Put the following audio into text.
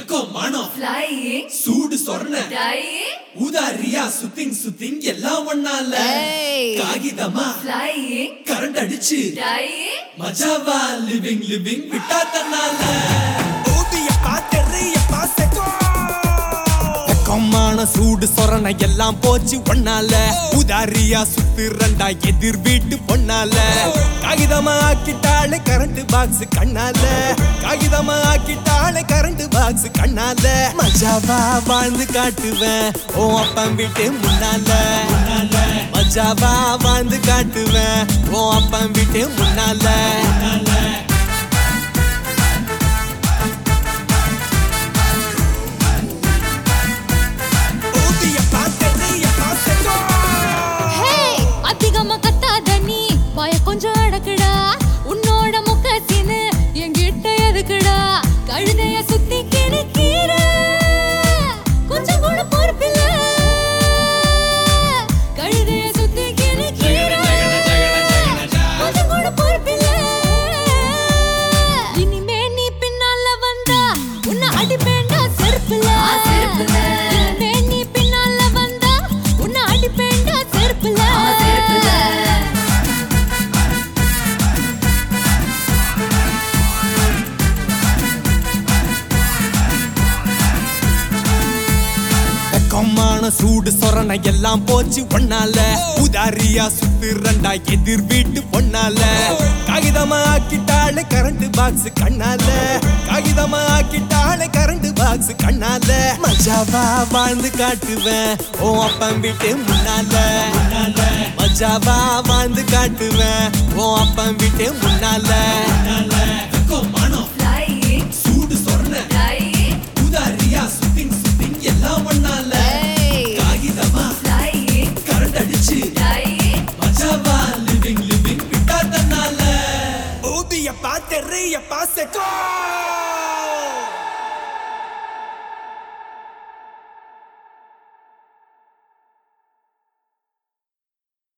வெக்கம் மனம் flying, சூடு சொர்ண dying, உதாரியா சுத்திங் சுத்திங் எல்லாம் ஒண்ணால ஏய். காகிதமா flying, கரண்ட் அடிச்சு dying. மஜாவா லிவிங் லிவிங் விட்டா தன்னால வெக்கமான சூடு சொரண எல்லாம் போச்சு ஒன்னால உதாரியா சுத்துறண்டா எதிர் வீட்டு பொண்ணால காகிதமா ஆக்கிட்டாளே கரண்ட் பாக்ஸ் கண்ணால காகிதமா ஆக்கிட்டாளே கரண்ட் பாக்ஸ் கண்ணால மஜாவா வாழ்ந்து காட்டுவேன் ஓ அப்பன் வீட்டு முன்னால மஜாவா வாழ்ந்து காட்டுவேன் ஓ அப்பன் வீட்டு முன்னால ஹே அதிகமா கத்தாத நீ வாய கொஞ்சம் அடக்குடா உன்னோட முக்க சீனு என்கிட்ட எதுக்குடா கழுதைய சுத்தி கிணக்கீர கொஞ்சம் கூட பொறுப்பில்ல கழுதைய சுத்தி கிணக்கீர கொஞ்சம் கூட பொறுப்பில்ல இனிமே நீ பின்னால வந்தா உன்னை அடிப்பேண்டா செருப்புல ஆ, செருப்புல. இனிமே நீ பின்னால வந்தா உன்னை அடிப்பேண்டா செருப்புல ஆ, செருப்புல. வெக்கமான சூடு சொரண எல்லாம் போச்சு ஒன்னால உதாரியா சுத்துறண்டா எதிர் வீட்டு பொண்ணால காகிதமா ஆக்கிட்டாளே கரண்ட் பாக்ஸ் கண்ணால காகிதமா ஆக்கிட்டாளே கரண்ட் பாக்ஸ் கண்ணால மஜாவா வாழ்ந்து காட்டுவேன் ஓ அப்பன் வீட்டு முன்னால மஜாவா வாழ்ந்து காட்டுவேன் ஓ அப்பன் வீட்டு முன்னால வெக்கம் மனம் Flying, சூடு சொர்ண dying, உதாரியா சுத்திங் சுத்திங் எல்லாம் ஒண்ணால ஏய். காகிதமா flying, கரண்ட் அடிச்சு dying. மஜாவா லிவிங் லிவிங் விட்டா தன்னால ஊதிய பாத்தெறிய பாசக்கோ